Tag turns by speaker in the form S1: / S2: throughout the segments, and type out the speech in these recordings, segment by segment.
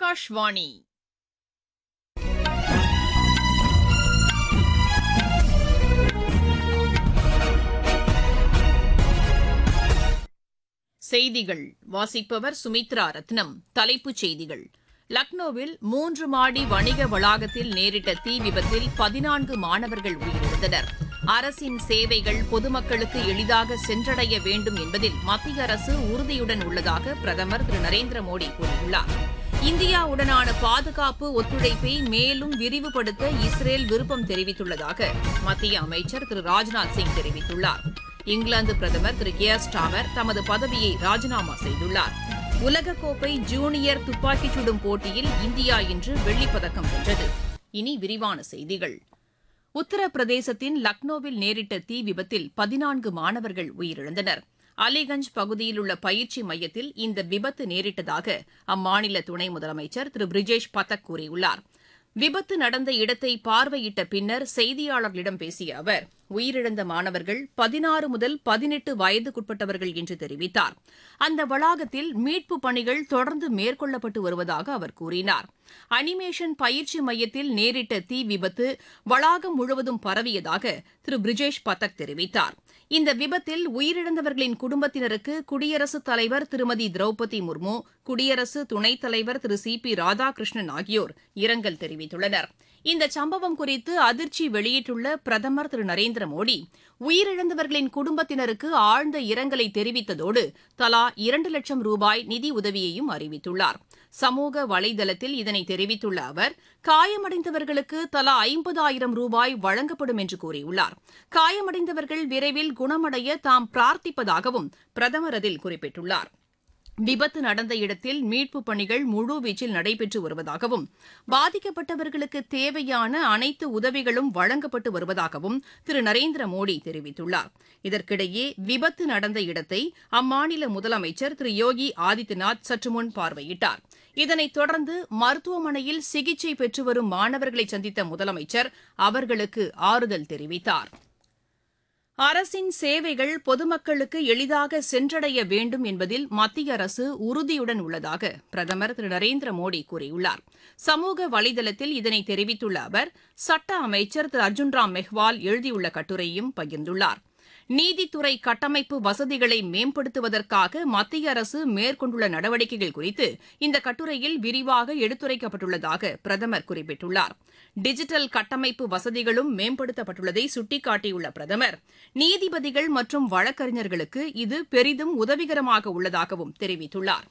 S1: ஆகாஷ்வாணி செய்திகள் வாசிப்பவர் சுமித்ரா ரத்னம் தலைப்புச் செய்திகள் லக்னோவில் மூன்று மாடி வணிக வளாகத்தில் நேரிட்ட தீ விபத்தில் பதினான்கு மாணவர்கள் உயிரிழந்தனர் அரசின் சேவைகள் பொதுமக்களுக்கு எளிதாக சென்றடைய வேண்டும் என்பதில் மத்திய அரசு உறுதியுடன் உள்ளதாக பிரதமர் திரு நரேந்திர மோடி கூறியுள்ளார் இந்தியாவுடனான பாதுகாப்பு ஒத்துழைப்பை மேலும் விரிவுபடுத்த இஸ்ரேல் விருப்பம் தெரிவித்துள்ளதாக மத்திய அமைச்சர் திரு ராஜ்நாத் சிங் தெரிவித்துள்ளார் இங்கிலாந்து பிரதமர் திரு கியர் ஸ்டாமர் தமது பதவியை ராஜினாமா செய்துள்ளார் உலகக்கோப்பை ஜூனியர் துப்பாக்கிச் சுடும் போட்டியில் இந்தியா இன்று வெள்ளிப்பதக்கம் வென்றது இனி விரிவான செய்திகள் உத்தரப்பிரதேசத்தின் லக்னோவில் நேரிட்ட தீ விபத்தில் பதினான்கு மாணவர்கள் உயிரிழந்தனர் அலிகஞ்ச் பகுதியில் உள்ள பயிற்சி மையத்தில் இந்த விபத்து நேரிட்டதாக அம்மாநில துணை முதலமைச்சர் திரு பிரிஜேஷ் பதக் கூறியுள்ளார் விபத்து நடந்த இடத்தை பார்வையிட்ட பின்னர் செய்தியாளர்களிடம் பேசிய அவர் உயிரிழந்த மாணவர்கள் பதினாறு முதல் பதினெட்டு வயதுக்குட்பட்டவர்கள் என்று தெரிவித்தார் அந்த வளாகத்தில் மீட்புப் பணிகள் தொடர்ந்து மேற்கொள்ளப்பட்டு வருவதாக அவர் கூறினார் அனிமேஷன் பயிற்சி மையத்தில் நேரிட்ட தீ விபத்து வளாகம் முழுவதும் பரவியதாக திரு பிரிஜேஷ் பதக் தெரிவித்தார் இந்த விபத்தில் உயிரிழந்தவர்களின் குடும்பத்தினருக்கு குடியரசுத் தலைவர் திருமதி திரௌபதி முர்மு குடியரசு துணைத் தலைவர் திரு சி பி ராதாகிருஷ்ணன் ஆகியோர் இரங்கல் தெரிவித்துள்ளனர் இந்த சம்பவம் குறித்து அதிர்ச்சி வெளியிட்டுள்ள பிரதமர் திரு நரேந்திர மோடி உயிரிழந்தவர்களின் குடும்பத்தினருக்கு ஆழ்ந்த இரங்கலை தெரிவித்ததோடு தலா இரண்டு லட்சம் ரூபாய் நிதி உதவியையும் அறிவித்துள்ளார் சமூக வலைதளத்தில் இதனை தெரிவித்துள்ள அவர் காயமடைந்தவர்களுக்கு தலா ஐம்பதாயிரம் ரூபாய் வழங்கப்படும் என்று கூறியுள்ளார் காயமடைந்தவர்கள் விரைவில் குணமடைய தாம் பிரார்த்திப்பதாகவும் பிரதமர் அதில் குறிப்பிட்டுள்ளார் விபத்து நடந்த இடத்தில் மீட்புப் பணிகள் முழுவீச்சில் நடைபெற்று வருவதாகவும் பாதிக்கப்பட்டவர்களுக்கு தேவையான அனைத்து உதவிகளும் வழங்கப்பட்டு வருவதாகவும் திரு நரேந்திர மோடி தெரிவித்துள்ளார் இதற்கிடையே விபத்து நடந்த இடத்தை அம்மாநில முதலமைச்சர் திரு யோகி ஆதித்யநாத் சற்று முன் பார்வையிட்டார் இதனைத் தொடர்ந்து மருத்துவமனையில் சிகிச்சை பெற்று வரும் மாணவர்களை சந்தித்த முதலமைச்சர் அவர்களுக்கு ஆறுதல் தெரிவித்தார் அரசின் சேவைகள் பொதுமக்களுக்கு எளிதாக சென்றடைய வேண்டும் என்பதில் மத்திய அரசு உறுதியுடன் உள்ளதாக பிரதமர் திரு நரேந்திர மோடி கூறியுள்ளார் சமூக வலைதளத்தில் இதனை தெரிவித்துள்ள அவர் சட்ட அமைச்சர் திரு அர்ஜுன் ராம் மெஹ்வால் எழுதியுள்ள கட்டுரையும் பகிர்ந்துள்ளார் நீதித்துறை கட்டமைப்பு வசதிகளை மேம்படுத்துவதற்காக மத்திய அரசு மேற்கொண்டுள்ள நடவடிக்கைகள் குறித்து இந்த கட்டுரையில் விரிவாக எடுத்துரைக்கப்பட்டுள்ளதாக பிரதமர் குறிப்பிட்டுள்ளார் டிஜிட்டல் கட்டமைப்பு வசதிகளும் மேம்படுத்தப்பட்டுள்ளதை சுட்டிக்காட்டியுள்ள பிரதமர் நீதிபதிகள் மற்றும் வழக்கறிஞர்களுக்கு இது பெரிதும் உதவிகரமாக உள்ளதாகவும் தெரிவித்துள்ளார்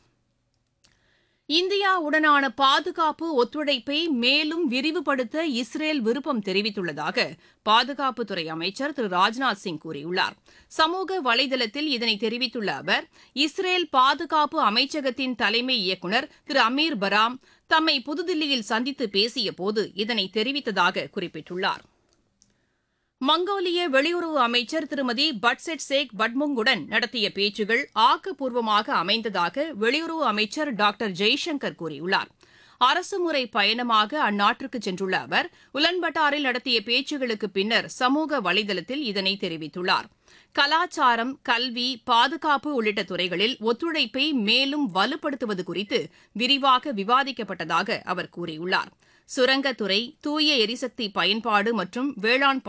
S1: இந்தியாவுடனான பாதுகாப்பு ஒத்துழைப்பை மேலும் விரிவுபடுத்த இஸ்ரேல் விருப்பம் தெரிவித்துள்ளதாக பாதுகாப்புத்துறை அமைச்சர் திரு ராஜ்நாத் சிங் கூறியுள்ளார் சமூக வலைதளத்தில் இதனை தெரிவித்துள்ள அவர் இஸ்ரேல் பாதுகாப்பு அமைச்சகத்தின் தலைமை இயக்குநர் திரு அமீர் பராம் தம்மை புதுதில்லியில் சந்தித்து பேசியபோது இதனை தெரிவித்ததாக குறிப்பிட்டுள்ளார் மங்கோலிய வெளியுறவு அமைச்சர் திருமதி பட்செட் சேக் பட்முங்குடன் நடத்திய பேச்சுகள் ஆக்கப்பூர்வமாக அமைந்ததாக வெளியுறவு அமைச்சர் டாக்டர் ஜெய்சங்கர் கூறியுள்ளார் அரசுமுறை பயணமாக அந்நாட்டிற்கு சென்றுள்ள அவர் உலன்பட்டாரில் நடத்திய பேச்சுகளுக்கு பின்னர் சமூக வலைதளத்தில் இதனை தெரிவித்துள்ளார் கலாச்சாரம் கல்வி பாதுகாப்பு உள்ளிட்ட துறைகளில் ஒத்துழைப்பை மேலும் வலுப்படுத்துவது குறித்து விரிவாக விவாதிக்கப்பட்டதாக அவர் கூறியுள்ளார் சுரங்கத்துறை தூய எரிசக்தி பயன்பாடு மற்றும் வேளாண்